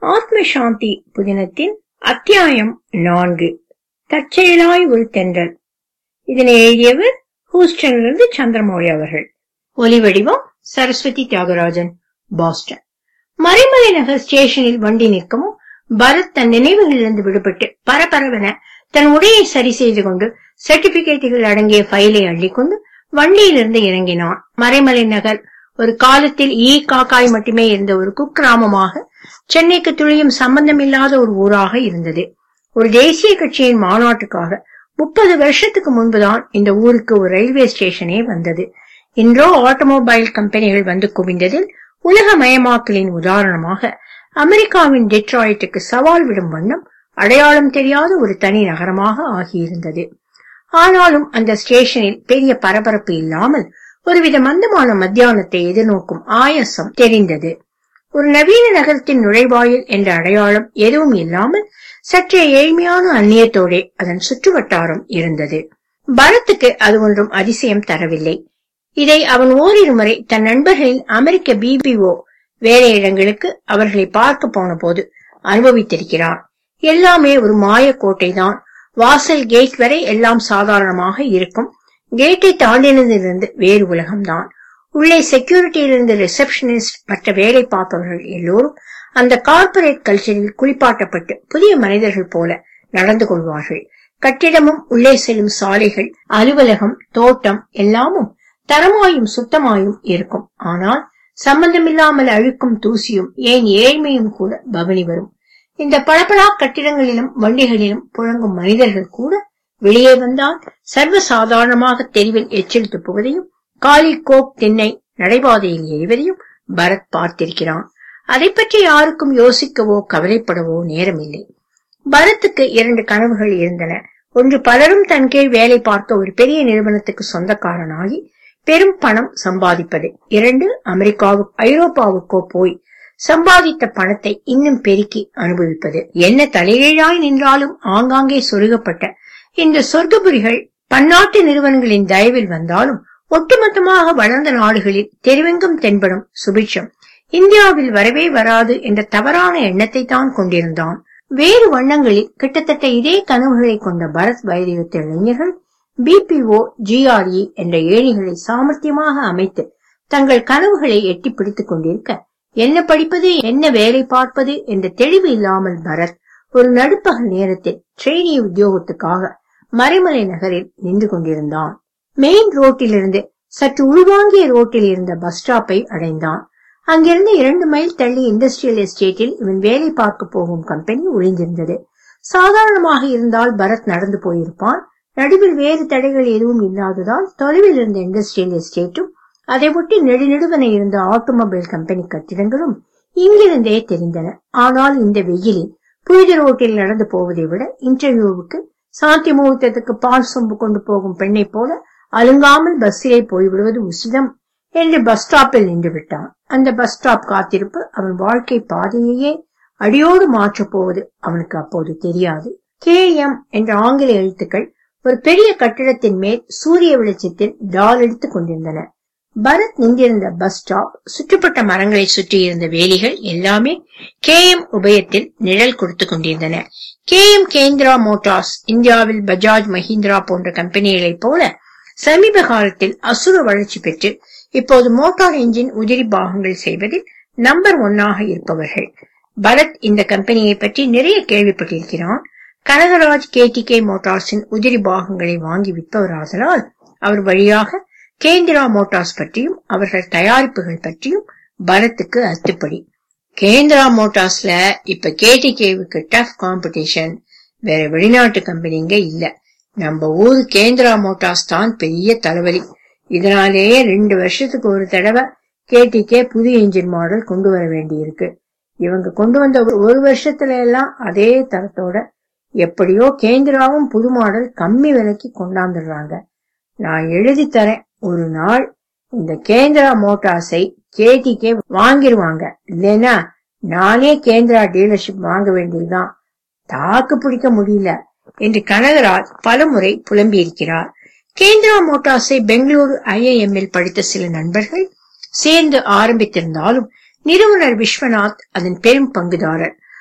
ஆத்ம சாந்தி புதினத்தின் அத்தியாயம் நான்கு தற்செயலாய் ஒரு தென்றல் இதனை எழுதியவர் ஹூஸ்டனிலிருந்து சந்திரமௌழி அவர்கள் ஒலிவடிவம் சரஸ்வதி தியாகராஜன் பாஸ்டன் மறைமலை நகர் ஸ்டேஷனில் வண்டி நிற்கவும் பரத் தன் நினைவுகளிலிருந்து விடுபட்டு பரபரவென தன் உடையை சரி செய்து கொண்டு சர்டிபிகேட்டுகள் அடங்கிய ஃபைலை அள்ளிக்கொண்டு வண்டியிலிருந்து இறங்கினான் மறைமலை நகர் ஒரு காலத்தில் ஈ காக்காய் மட்டுமே இருந்த ஒரு குக்கிராமமாக சென்னைக்கு துளியும் சம்பந்தமில்லாத ஒரு ஊராக இருந்தது ஒரு தேசிய கட்சியின் மாநாட்டுக்காக முப்பது வருஷத்துக்கு முன்புதான் இந்த ஊருக்கு ஒரு ரயில்வே ஸ்டேஷனே வந்தது இன்றோ ஆட்டோமொபைல் கம்பெனிகள் வந்து குவிந்ததில் உலகமயமாக்கலின் உதாரணமாக அமெரிக்காவின் டெட்ராய்ட்டுக்கு சவால் விடும் வண்ணம் அடையாளம் தெரியாத ஒரு தனி நகரமாக ஆகியிருந்தது ஆனாலும் அந்த ஸ்டேஷனில் பெரிய பரபரப்பு இல்லாமல் ஒருவித மந்தமான மத்தியானத்தை எதிர்நோக்கும் ஆயசம் தெரிந்தது ஒரு நவீன நகரத்தின் நுழைவாயில் என்ற அடையாளம் எதுவும் இல்லாமல் சற்றே ஏழ்மையான அந்நியத்தோடே அதன் சுற்றுவட்டாரம் இருந்தது பரத்துக்கு அது ஒன்றும் அதிசயம் தரவில்லை இதை அவன் ஓரிரு முறை தன் நண்பர்களின் அமெரிக்க பிபிஓ வேலையிடங்களுக்கு அவர்களை பார்க்க போன போது அனுபவித்திருக்கிறான் எல்லாமே ஒரு மாயக்கோட்டை தான் வாசல் கேட் வரை எல்லாம் சாதாரணமாக இருக்கும் கேட்டை தாண்டினதிலிருந்து வேறு உலகம்தான் உள்ளே செக்யூரிட்டியிலிருந்து ரிசப்ஷனிஸ்ட் மற்ற வேலை பார்ப்பவர்கள் எல்லோரும் அந்த கார்ப்பரேட் கல்ச்சரில் குளிப்பாட்டப்பட்டு புதிய மனிதர்கள் போல நடந்து கொள்வார்கள் கட்டிடமும் உள்ளே செல்லும் சாலைகள் அலுவலகம் தோட்டம் எல்லாமும் தரமாயும் சுத்தமாயும் இருக்கும் ஆனால் சம்பந்தமில்லாமல் அழுக்கும் தூசியும் ஏன் ஏழ்மையும் கூட பவனி வரும் இந்த பளபளா கட்டிடங்களிலும் வண்டிகளிலும் புழங்கும் மனிதர்கள் கூட வெளியே வந்தால் சர்வ சாதாரணமாக தெருவில் எச்சில் துப்புவதையும் காலி கோக் திண்ணை நடைபாதையில் எறிவதையும் பரத் பார்த்திருக்கிறான் அதை பற்றி யாருக்கும் யோசிக்கவோ கவலைப்படவோ நேரமில்லை பரத்துக்கு இரண்டு கனவுகள் இருந்தன ஒன்று பலரும் தன் கீழ் வேலை பார்க்க ஒரு பெரிய நிறுவனத்துக்கு சொந்தக்காரனாகி பெரும் பணம் சம்பாதிப்பது இரண்டு அமெரிக்காவுக்கு ஐரோப்பாவுக்கோ போய் சம்பாதித்த பணத்தை இன்னும் பெருக்கி அனுபவிப்பது என்ன தலைகீழாய் நின்றாலும் ஆங்காங்கே சொருகப்பட்ட இந்த சொர்க்கபுரிகள் பன்னாட்டு நிறுவனங்களின் தயவில் வந்தாலும் ஒட்டுமொத்தமாக வளர்ந்த நாடுகளில் தெருவெங்கும் தென்படும் சுபிட்சம் இந்தியாவில் வரவே வராது என்ற தவறான எண்ணத்தை தான் கொண்டிருந்தான் வேறு வண்ணங்களில் கிட்டத்தட்ட இதே கனவுகளை கொண்ட பரத் வயதையொத்த இளைஞர்கள் பிபிஓ ஜிஆர்இ என்ற ஏணிகளை சாமர்த்தியமாக அமைத்து தங்கள் கனவுகளை எட்டி பிடித்துக் கொண்டிருக்க என்ன படிப்பது என்ன வேலை பார்ப்பது என்ற தெளிவு இல்லாமல் பரத் ஒரு நடுப்பகல் நேரத்தில் ட்ரெயினி உத்தியோகத்துக்காக மறைமலை நகரில் நின்று கொண்டிருந்தான் மெயின் ரோட்டிலிருந்து சற்று உள்வாங்கிய ரோட்டில் இருந்த பஸ் ஸ்டாப்பை அடைந்தான் அங்கிருந்து இரண்டு மைல் தள்ளி இண்டஸ்ட்ரியல் எஸ்டேட்டில் இவன் வேலை பார்க்க போகும் கம்பெனி ஒளிந்திருந்தது சாதாரணமாக இருந்தால் பரத் நடந்து போயிருப்பான் நடுவில் வேறு தடைகள் எதுவும் இல்லாததால் தொலைவில் இருந்த இண்டஸ்ட்ரியல் எஸ்டேட்டும் அதை ஒட்டி நெடுநெடுவன இருந்த ஆட்டோமொபைல் கம்பெனி கட்டிடங்களும் இங்கிருந்தே தெரிந்தன ஆனால் இந்த வெயிலில் புனித ரோட்டில் நடந்து போவதை விட இன்டர்வியூவுக்கு சாந்தி முகூர்த்தத்துக்கு பால் சொம்பு கொண்டு போகும் பெண்ணை போல அலுங்காமல் பஸ்ஸிலே போய்விடுவது உசிதம் என்று பஸ் ஸ்டாப்பில் நின்று விட்டான் அந்த பஸ் ஸ்டாப் காத்திருப்பு அவன் வாழ்க்கை பாதையையே அடியோடு மாற்றப் போவது அவனுக்கு அப்போது தெரியாது கே எம் என்ற ஆங்கில எழுத்துக்கள் ஒரு பெரிய கட்டிடத்தின் மேல் சூரிய வெளிச்சத்தில் டால் எடுத்துக் கொண்டிருந்தன பரத் நின்றிருந்த பஸ் ஸ்டாப் சுற்றுப்பட்ட மரங்களை சுற்றி இருந்த வேலிகள் எல்லாமே கே எம் உபயத்தில் நிழல் கொடுத்து கொண்டிருந்தன கே எம் கேந்திரா மோட்டார்ஸ் இந்தியாவில் பஜாஜ் மஹிந்திரா போன்ற கம்பெனிகளைப் போல சமீப காலத்தில் அசுர வளர்ச்சி பெற்று இப்போது மோட்டார் என்ஜின் உதிரி பாகங்கள் செய்வதில் நம்பர் ஒன்னாக இருப்பவர்கள் பரத் இந்த கம்பெனியை பற்றி நிறைய கேள்விப்பட்டிருக்கிறான் கனகராஜ் கேடிகே மோட்டார்ஸின் உதிரி பாகங்களை வாங்கி விற்பவராதலால் அவர் வழியாக கேந்திரா மோட்டார்ஸ் பற்றியும் அவர்கள் தயாரிப்புகள் பற்றியும் பரத்துக்கு அத்துப்படி கேந்திரா மோட்டார்ஸ்ல இப்ப கேடிகேவுக்கு டஃப் காம்படிஷன் வேற வெளிநாட்டு கம்பெனிங்க இல்ல நம்ம ஊரு கேந்திரா மோட்டார்ஸ் தான் பெரிய தலைவலி இதனாலேயே ரெண்டு வருஷத்துக்கு ஒரு தடவை கேடிகே புது இன்ஜின் மாடல் கொண்டு வர வேண்டியிருக்கு இவங்க கொண்டு வந்த ஒரு வருஷத்துல எல்லாம் அதே தரத்தோட எப்படியோ கேந்திராவும் புது மாடல் கம்மி விலைக்கு கொண்டாந்துடுறாங்க நான் எழுதி தரேன் ஒரு நாள் இந்த கேந்திரா மோட்டார்ஸை கேடிகே வாங்கிருவாங்க இல்லைன்னா நானே கேந்திரா டீலர்ஷிப் வாங்க வேண்டியதுதான் தாக்கு பிடிக்க முடியல என்று கனகராஜ் பலமுறை புலம்பியிருக்கிறார் கேந்திரா மோட்டார்ஸை பெங்களூரு ஐஐஎம்மில் படித்த சில நண்பர்கள் சேர்ந்து ஆரம்பித்திருந்தாலும் நிறுவனர் விஸ்வநாத் அதன் பெரும் பங்குதாரர்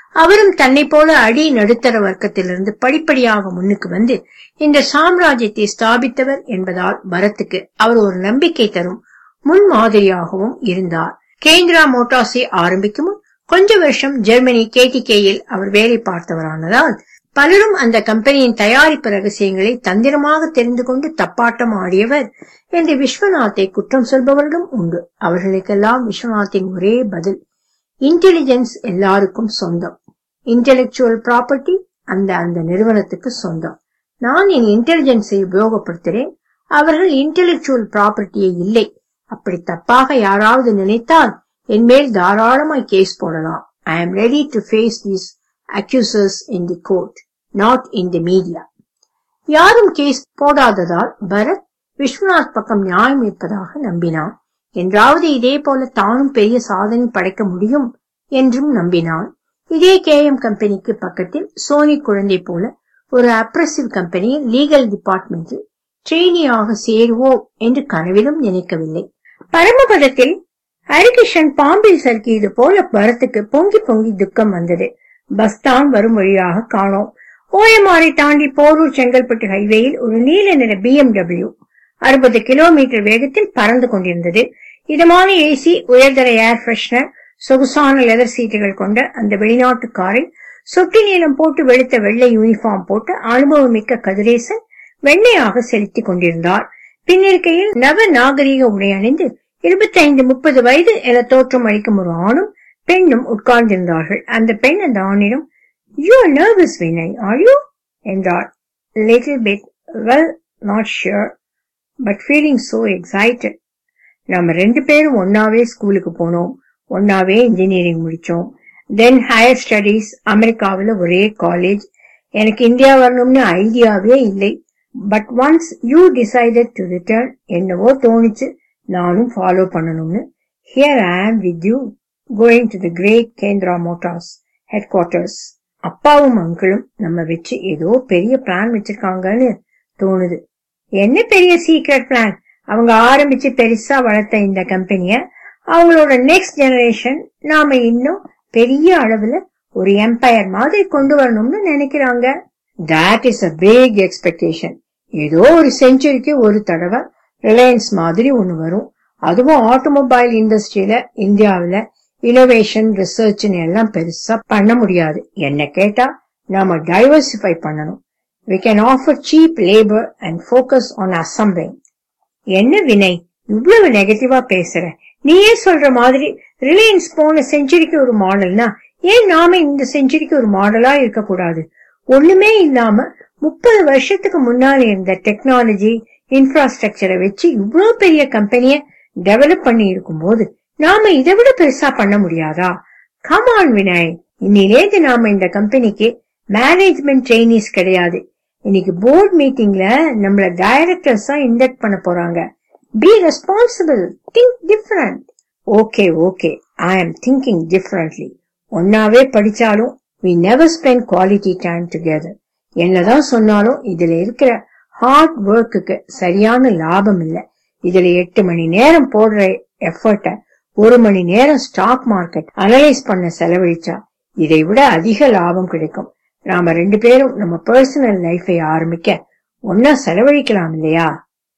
அவரும் தன்னை போல அடி நடுத்தர வர்க்கத்திலிருந்து படிப்படியாக முன்னுக்கு வந்து இந்த சாம்ராஜ்யத்தை ஸ்தாபித்தவர் என்பதால் பரத்துக்கு அவர் ஒரு நம்பிக்கை தரும் முன்மாதிரியாகவும் இருந்தார் கேந்திரா மோட்டார்ஸை ஆரம்பிக்கும் முன் கொஞ்ச வருஷம் ஜெர்மனி கேடிகேயில் அவர் வேலை பார்த்தவரானதால் பலரும் அந்த கம்பெனியின் தயாரிப்பு ரகசியங்களை தந்திரமாக தெரிந்து கொண்டு தப்பாட்டம் ஆடியவர் என்று விஸ்வநாத்தை குற்றம் சொல்பவர்களும் உண்டு அவர்களுக்கெல்லாம் விஸ்வநாத்தின் ஒரே பதில் இன்டெலிஜென்ஸ் எல்லாருக்கும் சொந்தம் இன்டெலெக்சுவல் ப்ராப்பர்ட்டி அந்த அந்த நிறுவனத்துக்கு சொந்தம் நான் என் இன்டெலிஜென்ஸை உபயோகப்படுத்துகிறேன் அவர்கள் இன்டெலெக்சுவல் ப்ராப்பர்ட்டியே இல்லை அப்படி தப்பாக யாராவது நினைத்தால் என் மேல் தாராளமாய் கேஸ் போடலாம் I am ready to face these accusers in the court not in the media யாரும் கேஸ் போடாததால் பரத் விஸ்வநாத் பக்கம் நியாயம் இருப்பதாக நம்பினான் என்றாவது இதே போல தானும் பெரிய சாதனை படைக்க முடியும் என்றும் நம்பினான் இதே கேஎம் கம்பெனிக்கு பக்கத்தில் சோனி குழந்தை போல ஒரு அப்ரசிவ் கம்பெனியில் லீகல் டிபார்ட்மெண்டில் ட்ரெயினியாக சேருவோம் என்று கனவிலும் நினைக்கவில்லை பரமபதத்தில் ஹரிகிருஷ்ணன் பாம்பில் சறுக்கியது போல பரத்துக்கு பொங்கி பொங்கி துக்கம் வந்தது பஸ் தான் வரும் வழியாக காணோம் ஓயமாரை தாண்டி போரூர் செங்கல்பட்டு ஹைவேயில் ஒரு நீல நிற பிஎம்டபிள்யூ அறுபது கிலோமீட்டர் வேகத்தில் பறந்து கொண்டிருந்தது இதமான ஏசி உயர்தர ஏர் ஃப்ரெஷ்னர் சொகுசான லெதர் சீட்டுகள் கொண்ட அந்த வெளிநாட்டு காரில் சொட்டு நீளம் போட்டு வெளுத்த வெள்ளை யூனிஃபார்ம் போட்டு அனுபவமிக்க கதிரேசன் வெண்ணையாக செலுத்திக் கொண்டிருந்தார் பின்னிருக்கையில் நவ நாகரீக உடை அணிந்து இருபத்தைந்து முப்பது வயது என தோற்றம் அளிக்கும் ஒரு ஆணும் பெண்ணும் உட்கார்ந்திருந்தார்கள் அந்த பெண் அந்த ஆணிடம் you are nervous Vinay are you என்றார் little bit well not sure but feeling so excited நம்ம ரெண்டு பேரும் ஒன்னாவே ஸ்கூலுக்கு போனோம் ஒன்னாவே இன்ஜினியரிங் முடிச்சோம் தென் ஹையர் ஸ்டடீஸ் அமெரிக்காவில் ஒரே காலேஜ் எனக்கு இந்தியா வரணும்னு ஐடியாவே இல்லை but once you decided to return என்னவோ தோணுச்சு நானும் ஃபாலோ பண்ணணும்னு here I am with you going to the great Kendra motors headquarters அப்பாவும் அங்கிளும் நம்ம வச்சு ஏதோ பெரிய பிளான் வச்சிருக்காங்கன்னு தோணுது என்ன பெரிய சீக்ரெட் பிளான் அவங்க ஆரம்பிச்சு பெருசா வளர்த்த இந்த கம்பெனிய அவங்களோட நெக்ஸ்ட் ஜெனரேஷன் நாம இன்னும் பெரிய அளவுல ஒரு எம்பையர் மாதிரி கொண்டு வரணும்னு நினைக்கிறாங்க that is a big expectation ஏதோ ஒரு செஞ்சுரிக்கு ஒரு தடவை ரிலையன்ஸ் மாதிரி ஒண்ணு வரும் அதுவும் ஆட்டோமொபைல் இண்டஸ்ட்ரியில இந்தியாவுல இனோவேஷன் ரிசர்ச்னு எல்லாம் பெருசா பண்ண முடியாது என்ன கேட்டா நாம டைவர்சிஃபை பண்ணணும் we can offer cheap labor and focus on assembling என்ன வினய் இவ்வளவு நெகட்டிவா பேசுற நீயே சொல்ற மாதிரி ரிலையன்ஸ் போன செஞ்சுரிக்கு ஒரு மாடல்னா ஏன் நாம இந்த செஞ்சுரிக்கு ஒரு மாடலா இருக்க கூடாது ஒண்ணுமே இல்லாம முப்பது வருஷத்துக்கு முன்னால இருந்த டெக்னாலஜி இன்ஃப்ராஸ்ட்ரக்சரை வச்சு இவ்வளவு பெரிய கம்பெனிய டெவலப் பண்ணி இருக்கும் போது நாம இதை விட பெருசா பண்ண முடியாதா கமான் வினய் இன்னிலேந்து நாம இந்த கம்பெனிக்கு மேனேஜ்மெண்ட் ட்ரெயினிஸ் கிடையாது இன்னைக்கு போர்ட் மீட்டிங்ல நம்மள டைரக்டர்ஸா இண்டக்ட் பண்ண போறாங்க be responsible think different okay okay I am thinking differently ஒன்னாவே படிச்சாலும் we never spend quality time together என்னதான் சொன்னாலும் இதுல இருக்கிற ஹார்ட் ஒர்க்குக்கு சரியான லாபம் இல்ல இதுல எட்டு மணி நேரம் போடுற எஃபர்ட்ட ஒரு மணி நேரம் ஸ்டாக் மார்க்கெட் அனலைஸ் பண்ண செலவழிச்சா இதை விட அதிக லாபம் கிடைக்கும் நாம ரெண்டு பேரும் நம்ம பர்சனல் லைஃபை ஆரம்பிக்க ஒன்னா செலவழிக்கலாம் இல்லையா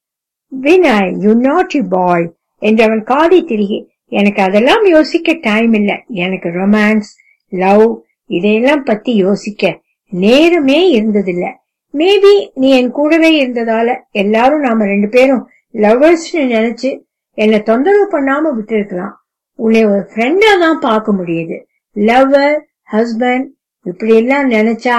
Vinay you not you boy என்று அவன் காதை திருகி எனக்கு அதெல்லாம் யோசிக்க டைம் இல்ல எனக்கு ரொமான்ஸ் லவ் இதையெல்லாம் பத்தி யோசிக்க நேரமே இருந்ததில்ல மேபி நீ என் கூடவே இருந்ததால எல்லாரும் நாம ரெண்டு பேரும் லவ்வர்ஸ் நினைச்சு என்னை தொந்தரவு பண்ணாம விட்டுருக்கலாம் உன்னை ஒரு ஃப்ரெண்டா தான் பார்க்க முடியுது லவ்வர் ஹஸ்பண்ட் இப்படி எல்லாம் நினைச்சா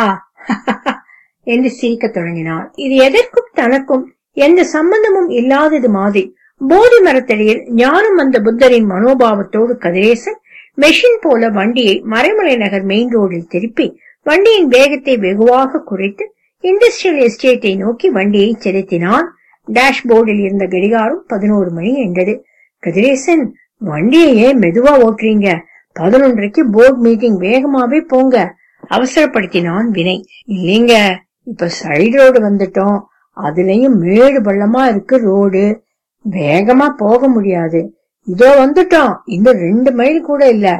என்று சிரிக்க தொடங்கினாள் இது எதற்கும் தனக்கும் எந்த சம்பந்தமும் இல்லாதது மாதிரி போதி மரத்தடியில் ஞானம் வந்த புத்தரின் மனோபாவத்தோடு கதிரேசன் மெஷின் போல வண்டியை மறைமலை நகர் மெயின் ரோடில் திருப்பி வண்டியின் வேகத்தை வெகுவாக குறைத்து இண்டஸ்ட்ரியல் எஸ்டேட்டை நோக்கி வண்டியை செலுத்தினான் டேஷ்போர்டில் இருந்த கடிகாரம் பதினோரு மணி என்றது கதிரேசன் வண்டியை ஏன் மெதுவா ஓட்டுறீங்க பதினொன்றைக்கு போர்ட் மீட்டிங் வேகமாவே போங்க அவசரப்படுத்தினான் வினய் இல்லைங்க இப்ப சைடு ரோடு வந்துட்டோம் அதுலயும் மேடு பள்ளமா இருக்கு ரோடு வேகமா போக முடியாது இதோ வந்துட்டோம் இன்னும் ரெண்டு மைல் கூட இல்ல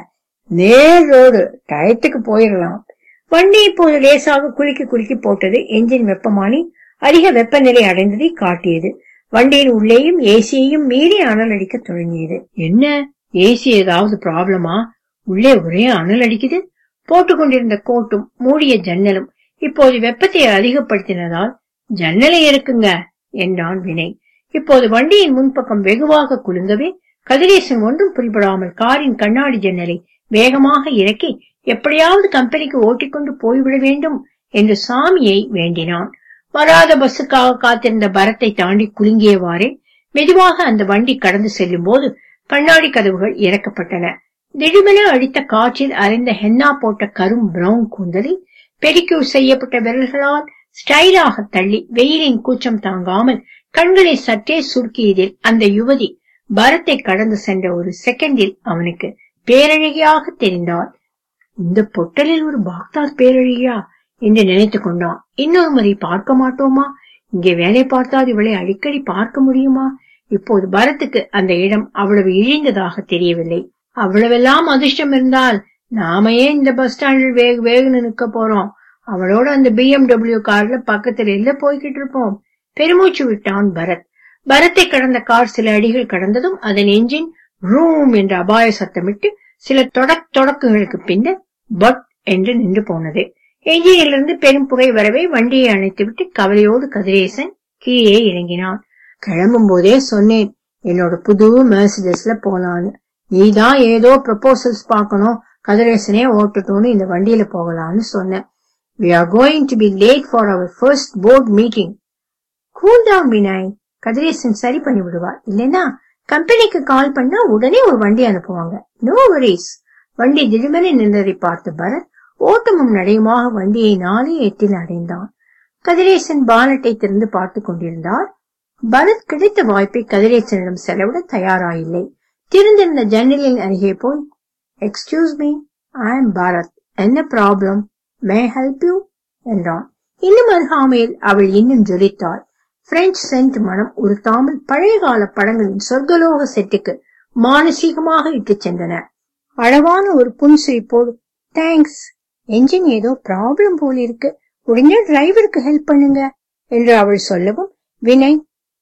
நேர் ரோடு டயத்துக்கு போயிடலாம் வண்டி இப்போது லேசாக குலுக்கி குலுக்கி போட்டது என்ஜின் வெப்பமானி அதிக வெப்பநிலை அடைந்ததை காட்டியது வண்டியின் உள்ளேயும் ஏசியையும் மீறி அனல் அடிக்க தொடங்கியது என்ன ஏசி ஏதாவது ப்ராப்ளமா உள்ளே ஒரே அனல் அடிக்குது போட்டுக்கொண்டிருந்த கோட்டும் மூடிய ஜன்னலும் இப்போது வெப்பத்தை அதிகப்படுத்தினதால் ஜன்னலை இருக்குங்க என்றான் வினய் இப்போது வண்டியின் முன்பக்கம் வெகுவாக குலுங்கவே கதிரேசன் ஒன்றும் புரிபடாமல் காரின் கண்ணாடி ஜன்னலை வேகமாக இறக்கி எப்படியாவது கம்பெனிக்கு ஓட்டிக்கொண்டு போய்விட வேண்டும் என்று சாமியை வேண்டினான் வராத பஸ்ஸுக்காக காத்திருந்த பரத்தை தாண்டி குலுங்கியவாறே மெதுவாக அந்த வண்டி கடந்து செல்லும் போது கண்ணாடி கதவுகள் இறக்கப்பட்டன திடுமென அடித்த காற்றில் அரைந்த ஹென்னா போட்ட கரும் பிரவுன் கூந்தலை பெரிக்யூர் செய்யப்பட்ட விரல்களால் ஸ்டைலாக தள்ளி வெயிலின் கூச்சம் தாங்காமல் கண்களை சற்றே சுருக்கியதில் அந்த யுவதி பரத்தை கடந்து சென்ற ஒரு செகண்டில் அவனுக்கு பேரழகியாக தெரிந்தாள் இந்த பொட்டலில் ஒரு பாக்தாத் பேரழகியா என்று நினைத்துக் கொண்டான் இன்னொரு முறை பார்க்க மாட்டோமா இங்கே வேலை பார்த்தால் இவளை அடிக்கடி பார்க்க முடியுமா இப்போது பரத்துக்கு அந்த இடம் அவ்வளவு இழிந்ததாக தெரியவில்லை அவ்வளவெல்லாம் அதிர்ஷ்டம் இருந்தால் நாம ஏன் இந்த பஸ் ஸ்டாண்டில் வேக வேகன்னு நிக்க போறோம் அவளோட அந்த பிஎம்டபிள்யூ கார்ல பக்கத்துல இல்ல போய்கிட்டு இருப்போம் பெருமூச்சு விட்டான் பரத் பரத்தை கடந்த கார் சில அடிகள் கடந்ததும் அதன் என்ஜின் ரூம் என்ற அபாய சத்தமிட்டு சில தொடக் தொடக்குகளுக்கு பின்னர் பட் என்று நின்று போனது என்ஜினிலிருந்து பெரும் புகை வரவே வண்டியை அணைத்துவிட்டு கவலையோடு கதிரேசன் கீழே இறங்கினான் கிளம்பும் போதே சொன்னேன் என்னோட புது மெர்சிடஸ்ல போலான்னு நீதான் ஏதோ ப்ரொபோசல்ஸ் பார்க்கணும் கதிரேசனே ஓட்டட்டும்னு இந்த வண்டியில போகலான்னு சொன்னேன் we are going to be late for our first board meeting cool down Vinay Kathiresan சரி பண்ணி விடுவா இல்லைன்னா கம்பெனிக்கு கால் பண்ணா உடனே ஒரு வண்டி அனுப்புவாங்க நோ வரிஸ் வண்டி திடுமென நின்றதை பார்த்து பரத் ஓட்டமும் நடையுமாக வண்டியை நாலே எட்டில் அடைந்தான் கதிரேசன் பாலட்டை திறந்து பார்த்துக் கொண்டிருந்தார் பரத் கிடைத்த வாய்ப்பை கதிரேசனிடம் செலவிட தயாராயில்லை திறந்திருந்த ஜன்னலின் அருகே போய் excuse me I am Bharath என்ன ப்ராப்ளம் மே ஹெல்ப் யூ என்றான் இன்னும் அருகாமையில் அவள் இன்னும் ஜொலித்தாள் பிரெஞ்சு சென்ட் மனம் உறுத்தாமல் பழைய கால படங்களின் சொர்க்கலோக செட்டுக்கு மானசீகமாக இட்டுச் சென்றன அழகான ஒரு புன்சிரிப்போடு தேங்க்ஸ் என்ஜின் ஏதோ ப்ராப்ளம் போல இருக்கு உடனே டிரைவருக்கு ஹெல்ப் பண்ணுங்க என்று அவள் சொல்லவும் Vinay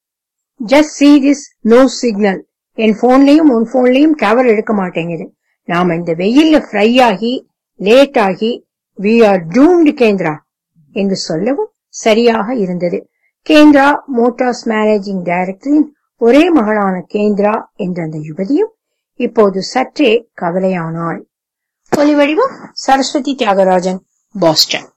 just see this no signal என் போன்லயும் உன் போன்லயும் கவர் எடுக்க மாட்டேங்குது நாம இந்த வெயில்ல ஃப்ரை ஆகி லேட் ஆகி வி ஆர் டூம்டு கேந்திரா என்று சொல்லவும் சரியாக இருந்தது கேந்திரா மோட்டார்ஸ் மேனேஜிங் டைரக்டரின் ஒரே மகளான கேந்திரா என்ற அந்த யுவதியும் இப்போது சற்றே கவலையானாள் ஒலி வடிவம் சரஸ்வதி தியாகராஜன் பாஸ்டன்